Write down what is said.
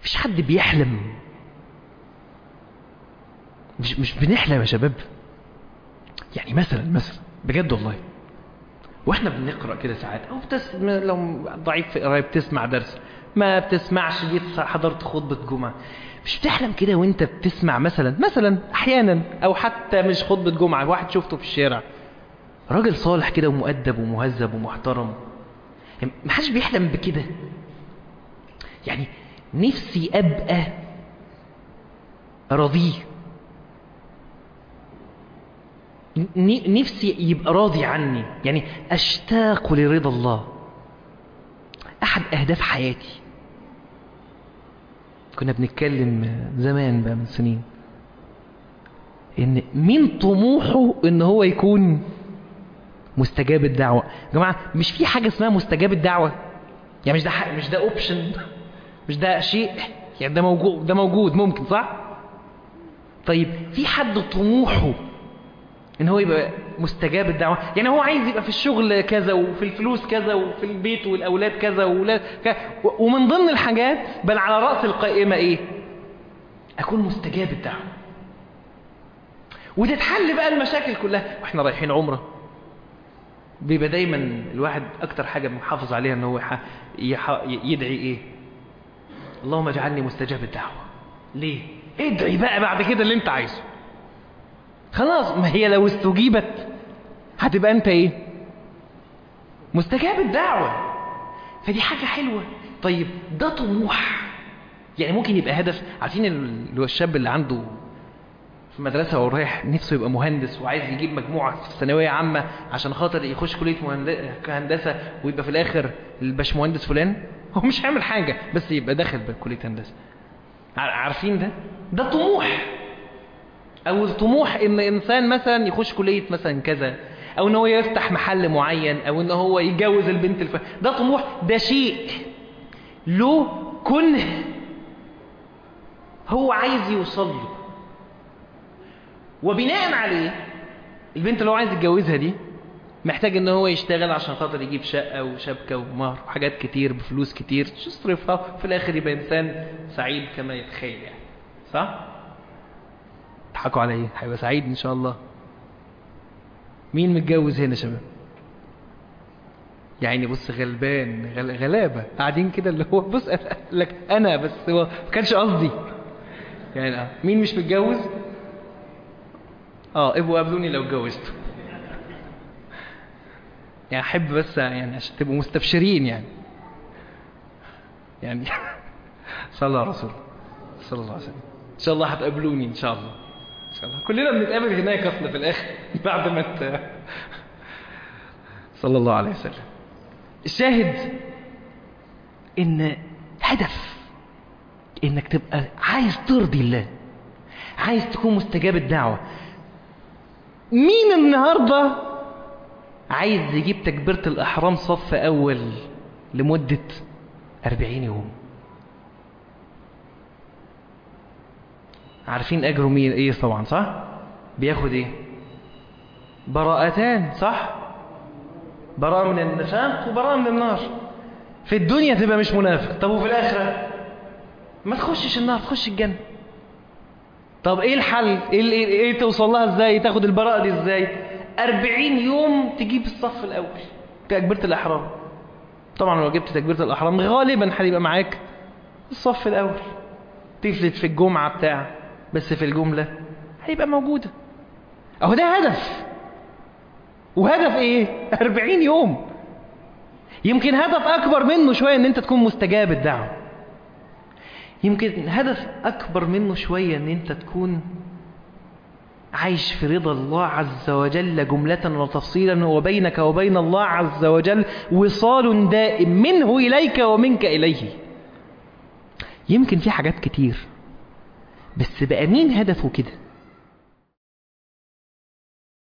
مفيش حد بيحلم مش مش بنحلم يا شباب يعني مثلا مثلا بجد والله واحنا بنقرا كده ساعات او بتس... لو ضعيف في قرايه بتسمع درس ما بتسمعش جيت حضرت خطبه جمعه مش بتحلم كده وانت بتسمع مثلا مثلا احيانا او حتى مش خطبه جمعه واحد شفته في الشارع راجل صالح كده ومؤدب ومهذب ومحترم يعني ما حدش بيحلم بكده يعني نفسي ابقى راضيه ن- نفسي يبقى راضي عني يعني اشتاق لرضا الله احد اهداف حياتي كنا بنتكلم زمان بقى من سنين ان مين طموحه ان هو يكون مستجاب الدعوة يا جماعة مش في حاجة اسمها مستجاب الدعوة يعني مش ده حق مش ده اوبشن مش ده شيء يعني ده موجود ده موجود ممكن صح طيب في حد طموحه ان هو يبقى مستجاب الدعوة يعني هو عايز يبقى في الشغل كذا وفي الفلوس كذا وفي البيت والأولاد كذا وولاد كذا ومن ضمن الحاجات بل على رأس القائمة ايه أكون مستجاب الدعوة وتتحل بقى المشاكل كلها واحنا رايحين عمرة بيبقى دايما الواحد أكتر حاجة محافظ عليها ان هو يح... يح... يدعي ايه اللهم اجعلني مستجاب الدعوة ليه ادعي بقى بعد كده اللي انت عايزه خلاص ما هي لو استجيبت هتبقى انت ايه مستجاب الدعوة فدي حاجة حلوة طيب ده طموح يعني ممكن يبقى هدف عارفين اللي هو الشاب اللي عنده في مدرسة ورايح نفسه يبقى مهندس وعايز يجيب مجموعة في الثانوية عامة عشان خاطر يخش كلية مهند- هندسة ويبقى في الآخر الباشمهندس فلان هو مش هيعمل حاجة بس يبقى داخل بكلية هندسة ع- عارفين ده؟ ده طموح او الطموح ان انسان مثلا يخش كليه مثلا كذا او ان هو يفتح محل معين او ان هو يتجوز البنت الف... ده طموح ده شيء له كنه هو عايز يوصل له وبناء عليه البنت اللي هو عايز يتجوزها دي محتاج ان هو يشتغل عشان خاطر يجيب شقه وشبكه ومهر وحاجات كتير بفلوس كتير يصرفها في الاخر يبقى انسان سعيد كما يتخيل يعني صح؟ تضحكوا على ايه هيبقى سعيد ان شاء الله مين متجوز هنا يا شباب يعني بص غلبان غل... غلابه قاعدين كده اللي هو بص أنا- لك انا بس هو ما كانش قصدي يعني آه. مين مش متجوز اه ابقوا قابلوني لو اتجوزتوا يعني احب بس يعني عشان تبقوا مستبشرين يعني يعني صلى الله على رسول صلى الله عليه وسلم ان شاء الله هتقابلوني ان شاء الله ان شاء الله كلنا بنتقابل هناك اصلا في الاخر بعد ما ت... صلى الله عليه وسلم الشاهد ان هدف انك تبقى عايز ترضي الله عايز تكون مستجاب الدعوة مين النهاردة عايز يجيب تكبيرة الإحرام صف أول لمدة أربعين يوم عارفين أجره مين إيه طبعا صح بياخد إيه براءتان صح براءة من النفاق وبراءة من النار في الدنيا تبقى مش منافق طب وفي الآخرة ما تخشش النار تخش الجنة طب ايه الحل ايه, ايه, إيه توصل لها ازاي تاخد البراءة دي ازاي أربعين يوم تجيب الصف الأول تكبيرة الإحرام طبعا لو جبت تكبيرة الإحرام غالبا هيبقى معاك الصف الأول تفلت في الجمعة بتاع بس في الجملة هيبقى موجودة أهو ده هدف وهدف ايه أربعين يوم يمكن هدف أكبر منه شوية ان انت تكون مستجاب الدعوة يمكن هدف أكبر منه شوية ان انت تكون عايش في رضا الله عز وجل جملة وتفصيلا وبينك وبين الله عز وجل وصال دائم منه إليك ومنك إليه يمكن في حاجات كتير بس بقى مين هدفه كده